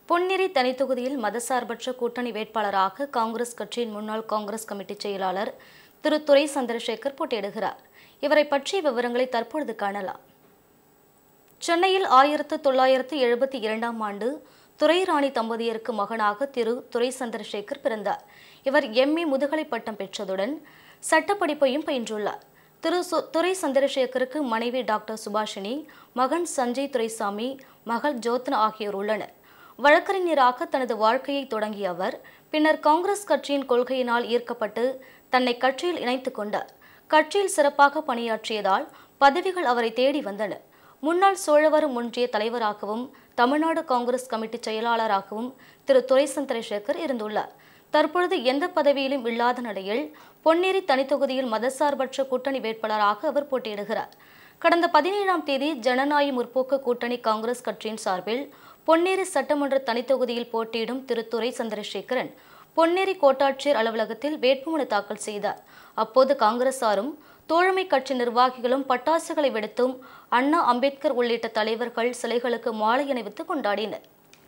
பொன்னிரி தனித்தொகுதியில் மதசார்பற்ற கூட்டணி வேட்பாளராக காங்கிரஸ் கட்சியின் முன்னாள் காங்கிரஸ் கமிட்டி செயலாளர் திரு துரை சந்திரசேகர் போட்டியிடுகிறார் இவரை பற்றிய விவரங்களை தற்பொழுது காணலாம் சென்னையில் ஆயிரத்து தொள்ளாயிரத்து எழுபத்தி இரண்டாம் ஆண்டு துரைராணி தம்பதியருக்கு மகனாக திரு துரை சந்திரசேகர் பிறந்தார் இவர் எம்ஏ முதுகலை பட்டம் பெற்றதுடன் சட்டப்படிப்பையும் பயின்றுள்ளார் திரு சு துரை சந்திரசேகருக்கு மனைவி டாக்டர் சுபாஷினி மகன் சஞ்சய் துரைசாமி மகள் ஜோத்னா ஆகியோர் உள்ளனர் வழக்கறிஞராக தனது வாழ்க்கையை தொடங்கிய அவர் பின்னர் காங்கிரஸ் கட்சியின் கொள்கையினால் ஈர்க்கப்பட்டு தன்னை கட்சியில் இணைத்துக் கொண்டார் கட்சியில் சிறப்பாக பணியாற்றியதால் பதவிகள் அவரை தேடி வந்தன முன்னாள் சோழவரம் ஒன்றிய தலைவராகவும் தமிழ்நாடு காங்கிரஸ் கமிட்டி செயலாளராகவும் திரு துரை சந்திரசேகர் இருந்துள்ளார் தற்பொழுது எந்த பதவியிலும் இல்லாத நிலையில் பொன்னேரி தனித்தொகுதியில் மதசார்பற்ற கூட்டணி வேட்பாளராக அவர் போட்டியிடுகிறார் கடந்த பதினேழாம் தேதி ஜனநாயக முற்போக்கு கூட்டணி காங்கிரஸ் கட்சியின் சார்பில் பொன்னேரி சட்டமன்ற தனித்தொகுதியில் போட்டியிடும் திரு துரை சந்திரசேகரன் பொன்னேரி கோட்டாட்சியர் அலுவலகத்தில் வேட்புமனு தாக்கல் செய்தார் அப்போது காங்கிரசாரும் தோழமை கட்சி நிர்வாகிகளும் பட்டாசுகளை வெடித்தும் அண்ணா அம்பேத்கர் உள்ளிட்ட தலைவர்கள் சிலைகளுக்கு மாலை அணிவித்து கொண்டாடினர்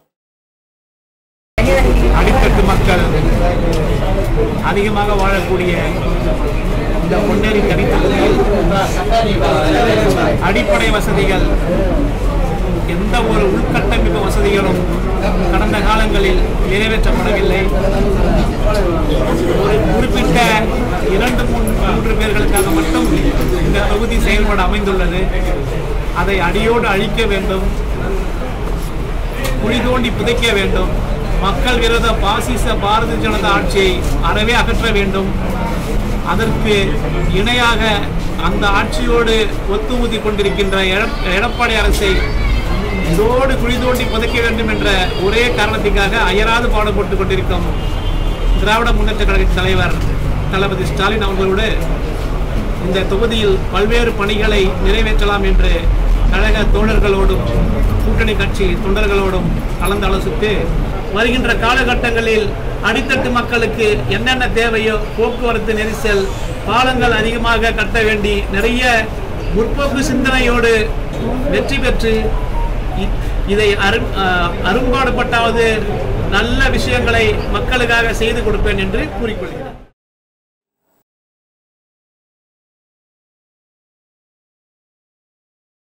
அடித்தட்டு மக்கள் அதிகமாக வாழக்கூடிய இந்த பொன்னேரி தனித்தொகுதியில் அடிப்படை வசதிகள் எந்த ஒரு உள்கட்டமைப்பு வசதிகளும் கடந்த காலங்களில் நிறைவேற்றப்படவில்லை ஒரு குறிப்பிட்ட இரண்டு மூன்று மூன்று பேர்களுக்காக மட்டும் இந்த தொகுதி செயல்பட அமைந்துள்ளது அதை அடியோடு அழிக்க வேண்டும் குழி தோண்டி புதைக்க வேண்டும் மக்கள் விரோத பாசிச பாரதிய ஜனதா ஆட்சியை அறவே அகற்ற வேண்டும் அதற்கு இணையாக அந்த ஆட்சியோடு ஒத்துமூதி கொண்டிருக்கின்ற எடப்- எடப்பாடி அரசை இதோடு குழி தோண்டி புதைக்க வேண்டும் என்ற ஒரே காரணத்துக்காக அயராது பாடுபட்டு கொண்டிருக்கும் திராவிட முன்னேற்ற கழக தலைவர் தளபதி ஸ்டாலின் அவர்களோடு இந்த தொகுதியில் பல்வேறு பணிகளை நிறைவேற்றலாம் என்று கழக தோழர்களோடும் கூட்டணி கட்சி தொண்டர்களோடும் கலந்து ஆலோசித்து வருகின்ற காலகட்டங்களில் அடித்தட்டு மக்களுக்கு என்னென்ன தேவையோ போக்குவரத்து நெரிசல் பாலங்கள் அதிகமாக கட்ட வேண்டி நிறைய முற்போக்கு சிந்தனையோடு வெற்றி பெற்று இ- இதை அரும் அஹ், அரும்பாடுபட்டாவது நல்ல விஷயங்களை மக்களுக்காக செய்து கொடுப்பேன் என்று கூறிக்கொள்கிறேன்